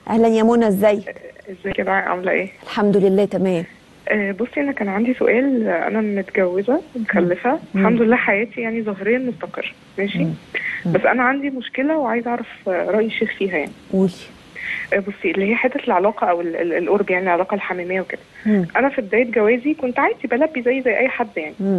اهلا يا منى ازاي ازيك يا دعاء عامله ايه الحمد لله تمام آه، بصي انا كان عندي سؤال آه، انا متجوزه مخلفه الحمد لله حياتي يعني ظاهريا مستقر ماشي بس انا عندي مشكله وعايزه اعرف آه، راي الشيخ فيها يعني قولي آه، بصي اللي هي حته العلاقه او ال- ال- القرب يعني العلاقه الحميميه وكده مم. انا في بدايه جوازي كنت عادي بلبي زي زي اي حد يعني مم.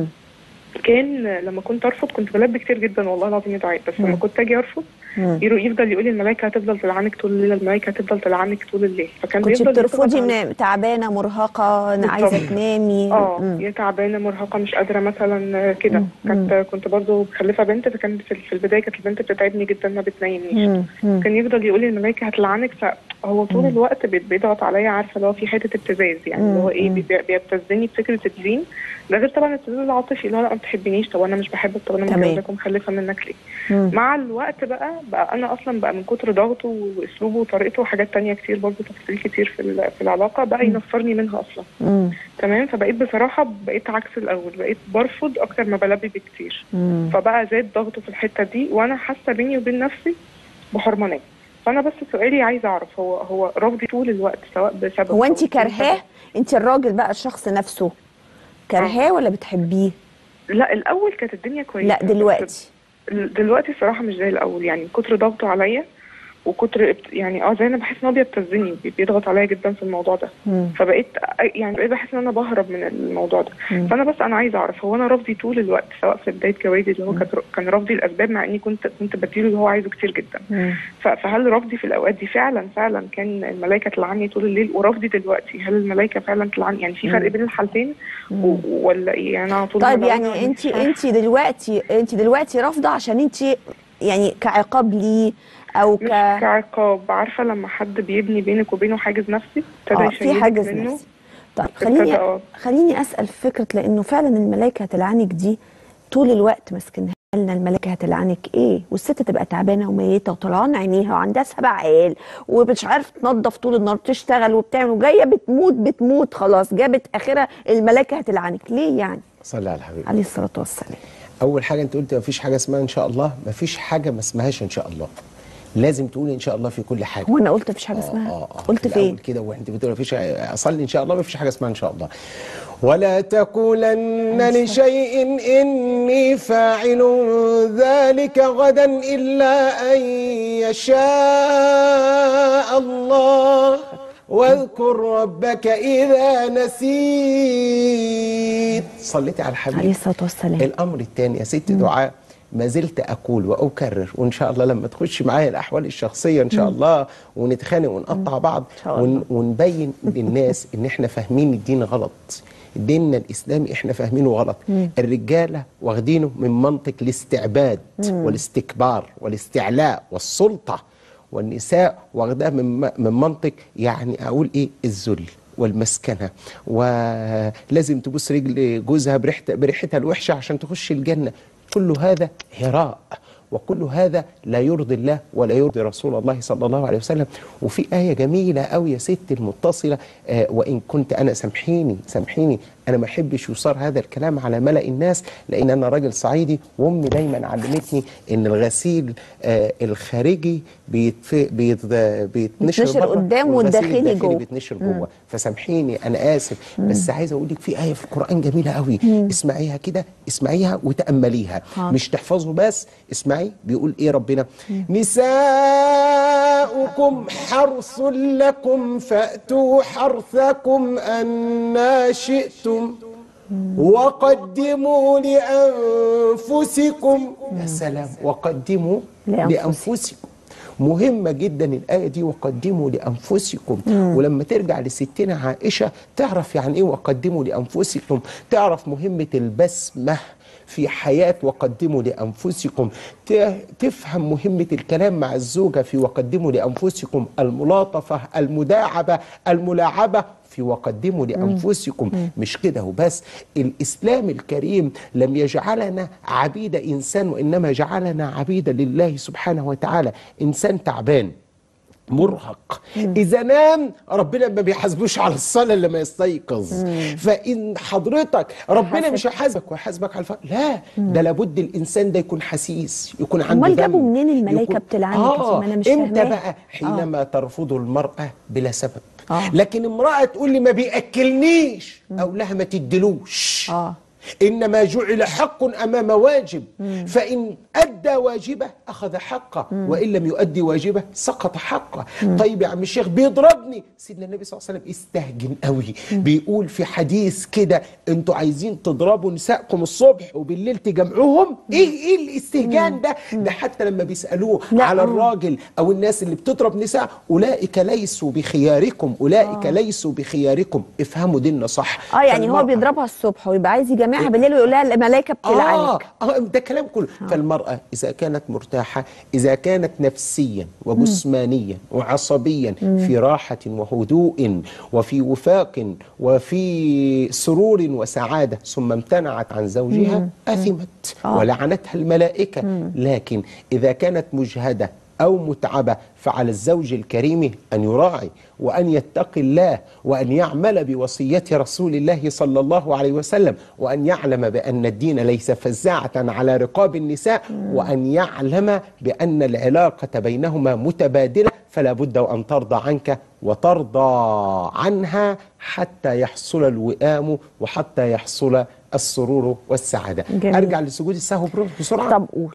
كان آه، لما كنت ارفض كنت بلبي كتير جدا والله العظيم يا دعاء بس لما كنت اجي ارفض مم. يرو- يفضل يقول لي الملائكه هتفضل تلعنك طول الليل الملائكه هتفضل تلعنك طول الليل فكان كنت بيفضل بترفضي يضغط على- من تعبانه مرهقه انا عايزه بالظبط. تنامي اه مم. يا تعبانه مرهقه مش قادره مثلا كده مم. كانت كنت برضو مخلفه بنت فكانت في في البدايه كانت البنت بتتعبني جدا ما بتنيمنيش مم. مم. كان يفضل يقول لي الملائكه هتلعنك فهو طول الوقت بي- بيضغط عليا عارفه اللي هو في حته ابتزاز يعني اللي هو ايه مم. بي- بيبتزني بفكره الدين ده غير طبعا الابتزاز العاطفي اللي هو لا ما بتحبنيش طب انا مش بحبك طب انا تمام. متجوزاك ومخلفه منك ليه مم. مع الوقت بقى بقى انا اصلا بقى من كتر ضغطه واسلوبه وطريقته وحاجات تانية كتير برضه تفاصيل كتير في ال- في العلاقه بقى ينفرني منها اصلا مم. تمام فبقيت بصراحه بقيت عكس الاول بقيت برفض اكتر ما بلبي بكتير مم. فبقى زاد ضغطه في الحته دي وانا حاسه بيني وبين نفسي بحرمانيه فانا بس سؤالي عايزه اعرف هو هو رفضي طول الوقت سواء بسبب هو أو انت بدون كارهاه سبب. انت الراجل بقى الشخص نفسه كارهاه ولا بتحبيه لا الاول كانت الدنيا كويسه لا دلوقتي دلوقتي الصراحه مش زي الاول يعني من كتر ضغطه عليا وكتر ابت- يعني اه زي انا بحس ان هو بيبتزني بي- بيضغط عليا جدا في الموضوع ده مم. فبقيت يعني بقيت بحس ان انا بهرب من الموضوع ده مم. فانا بس انا عايزه اعرف هو انا رفضي طول الوقت سواء في بدايه جوازي اللي هو كان كان رفضي الاسباب مع اني كنت كنت بديله اللي هو عايزه كتير جدا مم. ف- فهل رفضي في الاوقات دي فعلا فعلا كان الملائكه تلعني طول الليل ورفضي دلوقتي هل الملائكه فعلا تلعني يعني في فرق بين الحالتين و- ولا ايه يعني انا على طول طيب بدور يعني على انت المفتاح. انت دلوقتي انت دلوقتي رافضه عشان انت يعني كعقاب ليه او مش ك كعقاب عارفه لما حد بيبني بينك وبينه حاجز نفسي ابتدى اه في يشيلك حاجز منه. نفسي طيب ابتدى خليني اه خليني اسال في فكره لانه فعلا الملائكه هتلعنك دي طول الوقت ماسكينها لنا الملائكه هتلعنك ايه والست تبقى تعبانه وميته وطلعان عينيها وعندها سبع عيال ومش عارف تنظف طول النهار تشتغل وبتعمل وجايه بتموت بتموت خلاص جابت اخرها الملائكه هتلعنك ليه يعني صلي على الحبيب عليه الصلاه والسلام اول حاجه انت قلت مفيش حاجه اسمها ان شاء الله مفيش حاجه ما اسمهاش ان شاء الله لازم تقول ان شاء الله في كل حاجه هو انا قلت مفيش حاجه اسمها آه آه قلت في الأول فين كده وانت بتقول مفيش اصلي ان شاء الله مفيش حاجه اسمها ان شاء الله ولا تقولن لشيء اني فاعل ذلك غدا الا ان يشاء الله واذكر ربك اذا نسيت صليتي على الحبيب عليه الصلاه والسلام الامر الثاني يا ست دعاء ما زلت اقول واكرر وان شاء الله لما تخش معايا الاحوال الشخصيه ان شاء الله ونتخانق ونقطع بعض شاء الله. ون ونبين للناس ان احنا فاهمين الدين غلط ديننا الاسلامي احنا فاهمينه غلط الرجاله واخدينه من منطق الاستعباد والاستكبار والاستعلاء والسلطه والنساء واخدها من من منطق يعني اقول ايه الذل والمسكنه ولازم تبوس رجل جوزها بريحتها بريحتها الوحشه عشان تخش الجنه كل هذا هراء وكل هذا لا يرضي الله ولا يرضي رسول الله صلى الله عليه وسلم وفي آية جميلة أوي يا ست المتصلة آه وإن كنت أنا سامحيني سامحيني أنا ما أحبش يصار هذا الكلام على ملأ الناس لأن أنا راجل صعيدي وأمي دايما علمتني إن الغسيل آه الخارجي بيتف... بيت... بيتنشر بيتنشر بره قدام والغسيل والداخلي الداخلي جوه. بيتنشر جوه فسامحيني أنا آسف بس عايز أقول لك في آية في القرآن جميلة أوي اسمعيها كده اسمعيها وتأمليها حاضر. مش تحفظه بس اسمعي بيقول ايه ربنا نساؤكم حرث لكم فأتوا حرثكم أنا شئتم وقدموا لأنفسكم يا سلام وقدموا لأنفسكم. لأنفسكم مهمة جدا الآية دي وقدموا لأنفسكم ولما ترجع لستنا عائشة تعرف يعني إيه وقدموا لأنفسكم تعرف مهمة البسمة في حياة وقدموا لأنفسكم ت- تفهم مهمة الكلام مع الزوجة في وقدموا لأنفسكم الملاطفة المداعبة الملاعبة في وقدموا لأنفسكم مش كده وبس الإسلام الكريم لم يجعلنا عبيد إنسان وإنما جعلنا عبيدا لله سبحانه وتعالى إنسان تعبان مرهق اذا نام ربنا ما بيحاسبوش على الصلاه لما يستيقظ فان حضرتك ربنا حاسب. مش هيحاسبك ويحاسبك على الفرق لا ده لابد الانسان ده يكون حسيس يكون عنده أمال دم جابوا منين الملائكة يكون- بتلعنك يا اه سيدي؟ ما أنا مش امتى فاهماه. بقى حينما ترفض المراه بلا سبب آه. لكن امراه تقول لي ما بياكلنيش او لها ما تدلوش آه. إنما جعل حق أمام واجب فإن أدى واجبه أخذ حقه وإن لم يؤدي واجبه سقط حقه طيب يا عم الشيخ بيضربني سيدنا النبي صلى الله عليه وسلم استهجن قوي بيقول في حديث كده انتوا عايزين تضربوا نسائكم الصبح وبالليل تجمعوهم ايه ايه الاستهجان ده ده حتى لما بيسألوه لا، على آه. الراجل او الناس اللي بتضرب نساء اولئك ليسوا بخياركم اولئك ليسوا بخياركم افهموا ديننا صح اه يعني هو فالمرأة- بيضربها الصبح ويبقى عايز يجمعها بالليل ويقول لها الملائكه بتلعنك آه, اه ده كلام كله آه. فالمرأة إذا كانت مرتاحة إذا كانت نفسيا وجسمانيا وعصبيا في راحة وهدوء وفي وفاق وفي سرور وسعادة ثم امتنعت عن زوجها أثمت آه. ولعنتها الملائكة لكن إذا كانت مجهدة أو متعبة فعلى الزوج الكريم أن يراعي وأن يتقي الله وأن يعمل بوصية رسول الله صلى الله عليه وسلم وأن يعلم بأن الدين ليس فزاعة على رقاب النساء وأن يعلم بأن العلاقة بينهما متبادلة فلا بد وأن ترضى عنك وترضى عنها حتى يحصل الوئام وحتى يحصل السرور والسعادة جميل. أرجع لسجود السهو بسرعة طب قول